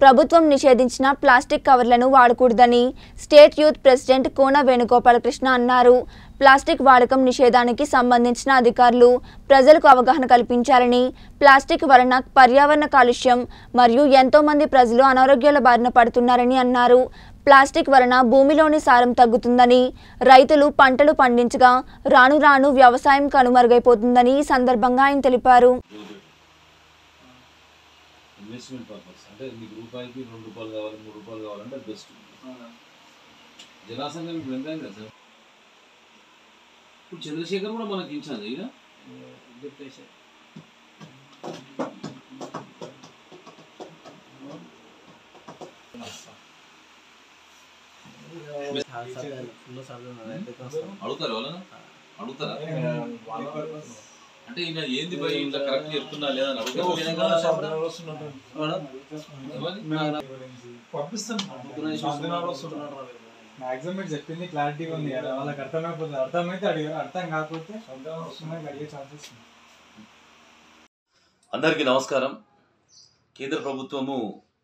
ప్రభుత్వం నిషేధించిన ప్లాస్టిక్ కవర్లను వాడకూడదని state youth president Kona Venugopalakrishna అన్నారు ప్లాస్టిక్ వాడకం నిషేధానికి సంబంధించిన అధికారులు ప్రజలకు అవగాహన కల్పించాలని ప్లాస్టిక్ వలన పర్యావరణ కాలుష్యం మరియు ఎంతో మంది ప్రజలు అనారోగ్యాల బారిన పడుతున్నారని అన్నారు ప్లాస్టిక్ వలన భూమిలోని సారం తగ్గుతుందని రైతులు పంటలు పండించగా రాను రాను వ్యవసాయం కనుమరుగైపోతుందని ఈ సందర్భంగా ఆయన తెలిపారు ఇన్వెస్ట్మెంట్ పర్పస్ అంటే మీకు రూపాయికి రెండు రూపాయలు కావాలి మూడు రూపాయలు కావాలంటే బెస్ట్ జనాసంఘం ఇప్పుడు ఎంత అయింది సార్ ఇప్పుడు చంద్రశేఖర్ కూడా మనకి ఇచ్చాను ఇక అడుగుతారు వాళ్ళ అడుగుతారా అంటే ఈయన ఏంది పోయి ఇంట్లో కరెక్ట్ చెప్తున్నా లేదా అని అడుగుతారు మాక్సిమం మీరు చెప్పింది క్లారిటీగా ఉంది కదా వాళ్ళకి అర్థమైపోతుంది అర్థమైతే అడిగారు అర్థం కాకపోతే వస్తున్నాయి అడిగే ఛాన్సెస్ అందరికీ నమస్కారం కేంద్ర ప్రభుత్వము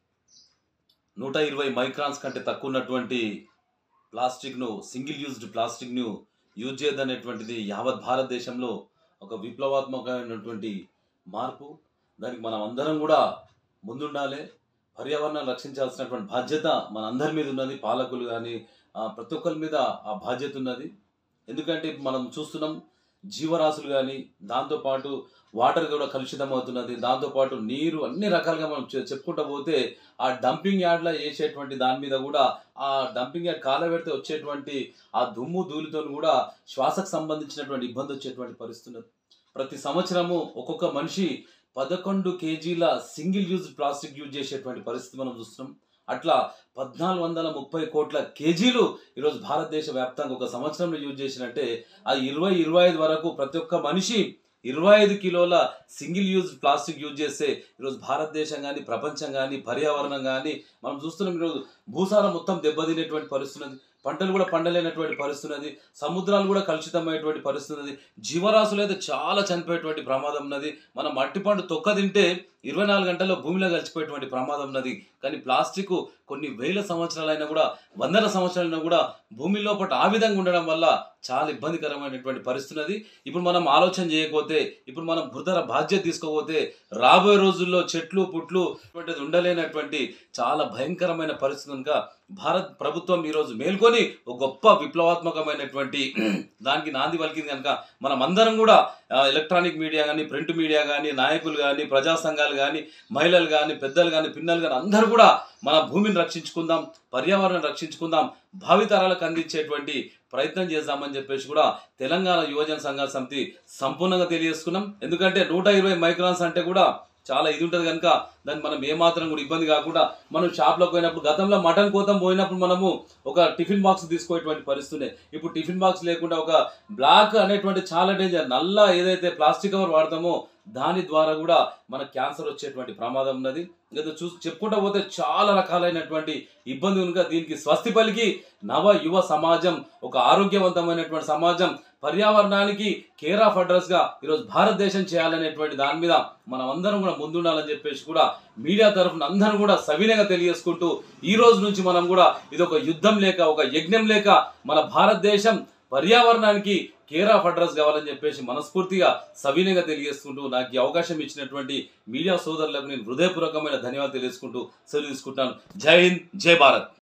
నూట ఇరవై మైక్రాన్స్ కంటే తక్కువ ఉన్నటువంటి ప్లాస్టిక్ను సింగిల్ యూజ్డ్ ప్లాస్టిక్ను యూజ్ చేయదనేటువంటిది యావత్ భారతదేశంలో ఒక విప్లవాత్మకమైనటువంటి మార్పు దానికి మనం అందరం కూడా ముందుండాలి పర్యావరణాన్ని రక్షించాల్సినటువంటి బాధ్యత మన అందరి మీద ఉన్నది పాలకులు కానీ ప్రతి ఒక్కరి మీద ఆ బాధ్యత ఉన్నది ఎందుకంటే మనం చూస్తున్నాం జీవరాశులు కానీ దాంతోపాటు వాటర్ కూడా కలుషితం అవుతున్నది దాంతోపాటు నీరు అన్ని రకాలుగా మనం చె- చెప్పుకుంటూ పోతే ఆ డంపింగ్ యార్డ్లో వేసేటువంటి దాని మీద కూడా ఆ డంపింగ్ యార్డ్ కాలబెడితే వచ్చేటువంటి ఆ దుమ్ము ధూళితో కూడా శ్వాసకు సంబంధించినటువంటి ఇబ్బంది వచ్చేటువంటి పరిస్థితి ఉన్నది ప్రతి సంవత్సరము ఒక్కొక్క మనిషి పదకొండు కేజీల సింగిల్ యూజ్ ప్లాస్టిక్ యూజ్ చేసేటువంటి పరిస్థితి మనం చూస్తున్నాం అట్లా పద్నాలుగు వందల ముప్పై కోట్ల కేజీలు ఈరోజు భారతదేశ వ్యాప్తంగా ఒక సంవత్సరంలో యూజ్ చేసినట్టే ఆ ఇరవై ఇరవై ఐదు వరకు ప్రతి ఒక్క మనిషి ఇరవై ఐదు కిలోల సింగిల్ యూజ్ ప్లాస్టిక్ యూజ్ చేస్తే ఈరోజు భారతదేశం కానీ ప్రపంచం కానీ పర్యావరణం కానీ మనం చూస్తున్నాం ఈరోజు భూసారం మొత్తం దెబ్బతినేటువంటి పరిస్థితి ఉన్నది పంటలు కూడా పండలేనటువంటి పరిస్థితి ఉన్నది సముద్రాలు కూడా కలుషితమైనటువంటి పరిస్థితి ఉన్నది జీవరాశులు అయితే చాలా చనిపోయేటువంటి ప్రమాదం ఉన్నది మనం మట్టి పండు తొక్క తింటే ఇరవై నాలుగు గంటల్లో భూమిలో కలిసిపోయేటువంటి ప్రమాదం ఉన్నది కానీ ప్లాస్టిక్ కొన్ని వేల సంవత్సరాలైనా కూడా వందల సంవత్సరాలైనా కూడా భూమి లోపల ఆ విధంగా ఉండడం వల్ల చాలా ఇబ్బందికరమైనటువంటి పరిస్థితి ఉన్నది ఇప్పుడు మనం ఆలోచన చేయకపోతే ఇప్పుడు మనం బురదర బాధ్యత తీసుకోకపోతే రాబోయే రోజుల్లో చెట్లు పుట్లు ఇటువంటిది ఉండలేనటువంటి చాలా భయంకరమైన పరిస్థితి కనుక భారత్ ప్రభుత్వం ఈరోజు మేల్కొని ఒక గొప్ప విప్లవాత్మకమైనటువంటి దానికి నాంది పలికింది కనుక మనం అందరం కూడా ఆ, ఎలక్ట్రానిక్ మీడియా కానీ ప్రింట్ మీడియా కానీ నాయకులు కానీ ప్రజా సంఘాలు కానీ మహిళలు కానీ పెద్దలు కానీ పిన్నలు కానీ అందరూ కూడా మన భూమిని రక్షించుకుందాం పర్యావరణం రక్షించుకుందాం భావితరాలకు అందించేటువంటి ప్రయత్నం చేద్దామని చెప్పేసి కూడా తెలంగాణ యువజన సంఘాల సమితి సంపూర్ణంగా తెలియజేసుకున్నాం ఎందుకంటే నూట ఇరవై మైక్రాన్స్ అంటే కూడా చాలా ఇది ఉంటుంది కనుక దాన్ని మనం ఏమాత్రం కూడా ఇబ్బంది కాకుండా మనం షాప్లోకి పోయినప్పుడు గతంలో మటన్ కోతం పోయినప్పుడు మనము ఒక టిఫిన్ బాక్స్ తీసుకోయేటువంటి పరిస్థితి ఇప్పుడు టిఫిన్ బాక్స్ లేకుండా ఒక బ్లాక్ అనేటువంటి చాలా డేంజర్ నల్ల ఏదైతే ప్లాస్టిక్ కవర్ వాడతామో దాని ద్వారా కూడా మన క్యాన్సర్ వచ్చేటువంటి ప్రమాదం ఉన్నది లేదా చూ చెప్పుకుంటా పోతే చాలా రకాలైనటువంటి ఇబ్బంది కనుక దీనికి స్వస్తి పలికి నవ యువ సమాజం ఒక ఆరోగ్యవంతమైనటువంటి సమాజం పర్యావరణానికి కేర్ ఆఫ్ అడ్రస్ గా ఈరోజు భారతదేశం చేయాలనేటువంటి దాని మీద మనం అందరం కూడా ముందుండాలని చెప్పేసి కూడా మీడియా తరఫున అందరం కూడా సవినయంగా తెలియజేసుకుంటూ ఈ రోజు నుంచి మనం కూడా ఇది ఒక యుద్ధం లేక ఒక యజ్ఞం లేక మన భారతదేశం పర్యావరణానికి కేర్ ఆఫ్ అడ్రస్ కావాలని చెప్పేసి మనస్ఫూర్తిగా సవినయంగా తెలియజేసుకుంటూ నాకు ఈ అవకాశం ఇచ్చినటువంటి మీడియా సోదరులకు నేను హృదయపూర్వకమైన ధన్యవాదాలు తెలియజేసుకుంటూ సెలవు తీసుకుంటాను జై హింద్ జై భారత్